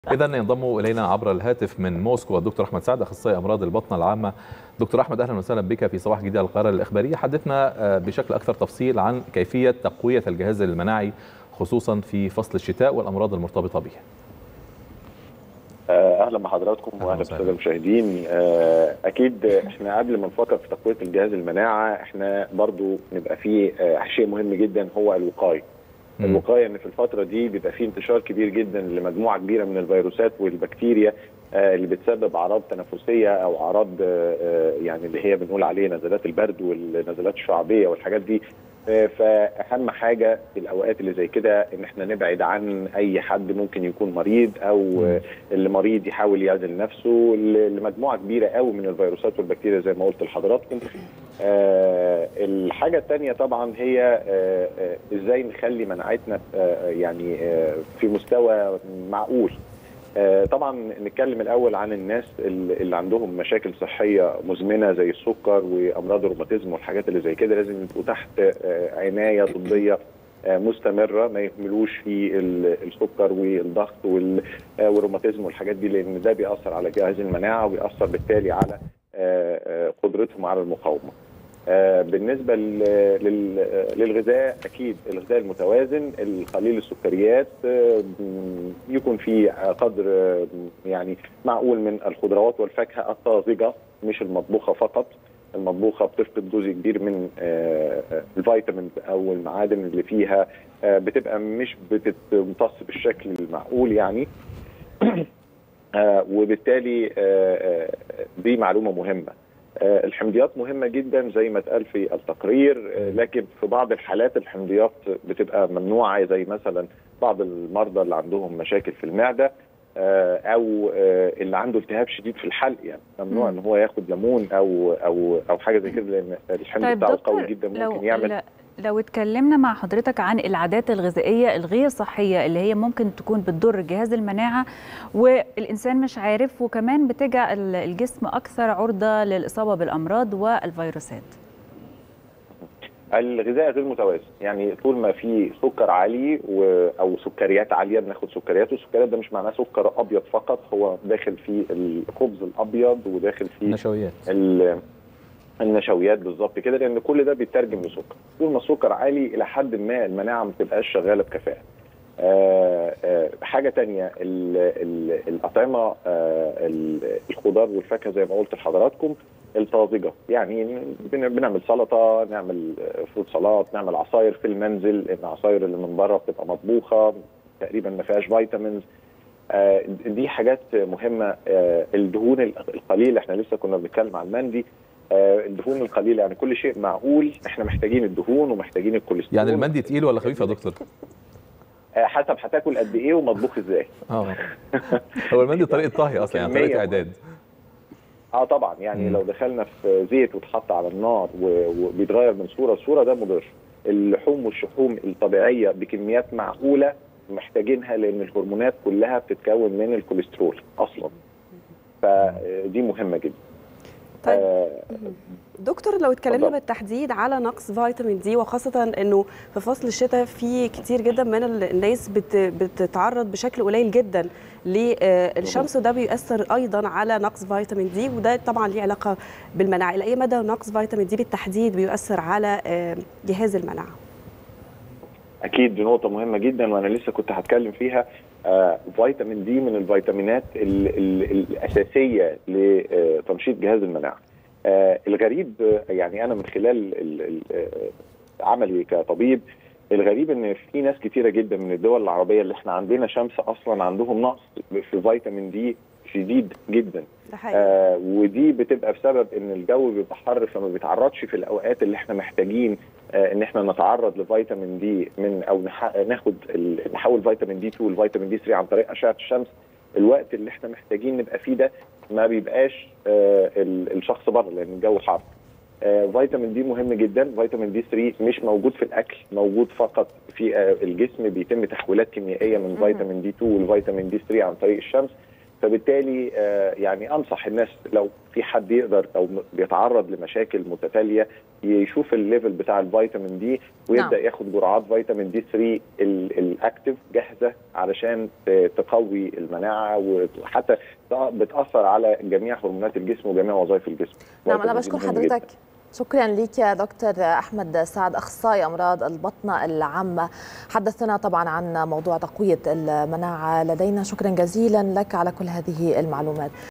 اذا ينضم الينا عبر الهاتف من موسكو الدكتور احمد سعد اخصائي امراض البطنه العامه دكتور احمد اهلا وسهلا بك في صباح جديد على القاهره الاخباريه حدثنا بشكل اكثر تفصيل عن كيفيه تقويه الجهاز المناعي خصوصا في فصل الشتاء والامراض المرتبطه به اهلا بحضراتكم واهلا بالساده المشاهدين اكيد احنا قبل ما نفكر في تقويه الجهاز المناعه احنا برضو نبقى فيه شيء مهم جدا هو الوقايه الوقايه ان في الفتره دي بيبقى فيه انتشار كبير جدا لمجموعه كبيره من الفيروسات والبكتيريا اللي بتسبب اعراض تنفسيه او اعراض يعني اللي هي بنقول عليه نزلات البرد والنزلات الشعبيه والحاجات دي فاهم حاجه في الاوقات اللي زي كده ان احنا نبعد عن اي حد ممكن يكون مريض او اللي مريض يحاول يعزل نفسه لمجموعه كبيره قوي من الفيروسات والبكتيريا زي ما قلت لحضراتكم آه الحاجه الثانيه طبعا هي آه آه ازاي نخلي مناعتنا آه يعني آه في مستوى معقول آه طبعا نتكلم الاول عن الناس اللي عندهم مشاكل صحيه مزمنه زي السكر وامراض الروماتيزم والحاجات اللي زي كده لازم يبقوا تحت آه عنايه طبيه آه مستمره ما يهملوش في السكر والضغط والروماتيزم والحاجات دي لان ده بيأثر على جهاز المناعه وبيأثر بالتالي على قدرتهم على المقاومه. آه بالنسبه للغذاء اكيد الغذاء المتوازن القليل السكريات آه يكون فيه قدر آه يعني معقول من الخضروات والفاكهه الطازجه مش المطبوخه فقط المطبوخه بتفقد جزء كبير من الفيتامينز او المعادن اللي فيها بتبقى مش بتمتص بالشكل المعقول يعني وبالتالي دي معلومه مهمه الحمضيات مهمه جدا زي ما اتقال في التقرير لكن في بعض الحالات الحمضيات بتبقى ممنوعه زي مثلا بعض المرضى اللي عندهم مشاكل في المعده او اللي عنده التهاب شديد في الحلق يعني ممنوع ان هو ياخد ليمون او او او حاجه زي كده لان الحمض طيب بتاعه قوي جدا ممكن لو يعمل لا لو اتكلمنا مع حضرتك عن العادات الغذائيه الغير صحيه اللي هي ممكن تكون بتضر جهاز المناعه والانسان مش عارف وكمان بتجعل الجسم اكثر عرضه للاصابه بالامراض والفيروسات الغذاء غير متوازن يعني طول ما في سكر عالي و... او سكريات عاليه بناخد سكريات والسكريات ده مش معناه سكر ابيض فقط هو داخل في الخبز الابيض وداخل في النشويات ال... النشويات بالظبط كده لان كل ده بيترجم لسكر طول ما السكر عالي الى حد ما المناعه ما بتبقاش شغاله بكفاءه آه آه حاجه تانية ال ال الاطعمه آه الخضار والفاكهه زي ما قلت لحضراتكم الطازجه يعني بنعمل سلطه نعمل فروت سلطات نعمل عصاير في المنزل العصاير اللي من بره بتبقى مطبوخه تقريبا ما فيهاش فيتامينز دي حاجات مهمه الدهون القليله احنا لسه كنا بنتكلم عن المندي الدهون القليله يعني كل شيء معقول احنا محتاجين الدهون ومحتاجين الكوليسترول يعني المندي تقيل ولا خفيف يا دكتور؟ حسب هتاكل قد ايه ومطبوخ ازاي اه هو المندي طريقه طهي اصلا يعني طريقه اعداد اه طبعا يعني م. لو دخلنا في زيت واتحط على النار وبيتغير من صوره لصوره ده مضر اللحوم والشحوم الطبيعيه بكميات معقوله محتاجينها لان الهرمونات كلها بتتكون من الكوليسترول اصلا فدي مهمه جدا طيب آه دكتور لو اتكلمنا بالتحديد على نقص فيتامين دي وخاصة انه في فصل الشتاء في كتير جدا من الناس بت بتتعرض بشكل قليل جدا للشمس وده بيؤثر ايضا على نقص فيتامين دي وده طبعا ليه علاقة بالمناعة الى اي مدى نقص فيتامين دي بالتحديد بيؤثر على جهاز المناعة؟ اكيد دي نقطة مهمة جدا وانا لسه كنت هتكلم فيها آه فيتامين دي من الفيتامينات ال ال الاساسيه لتنشيط جهاز المناعه. آه الغريب يعني انا من خلال ال عملي كطبيب الغريب ان في ناس كتيره جدا من الدول العربيه اللي احنا عندنا شمس اصلا عندهم نقص في فيتامين دي شديد جدا آه ودي بتبقى بسبب ان الجو بيبقى حر فما بيتعرضش في الاوقات اللي احنا محتاجين آه ان احنا نتعرض لفيتامين دي من او ناخد نحول فيتامين دي 2 لفيتامين دي 3 عن طريق اشعه الشمس الوقت اللي احنا محتاجين نبقى فيه ده ما بيبقاش آه الشخص بره لان الجو حر آه فيتامين دي مهم جدا فيتامين دي 3 مش موجود في الاكل موجود فقط في آه الجسم بيتم تحويلات كيميائيه من فيتامين دي 2 لفيتامين دي 3 عن طريق الشمس فبالتالي يعني انصح الناس لو في حد يقدر او بيتعرض لمشاكل متتاليه يشوف الليفل بتاع الفيتامين دي ويبدا نعم. ياخد جرعات فيتامين دي 3 الاكتف جاهزه علشان تقوي المناعه وحتى بتاثر على جميع هرمونات الجسم وجميع وظائف الجسم. نعم انا بشكر حضرتك جدا. شكرا لك يا دكتور احمد سعد اخصائي امراض البطنه العامه حدثنا طبعا عن موضوع تقويه المناعه لدينا شكرا جزيلا لك على كل هذه المعلومات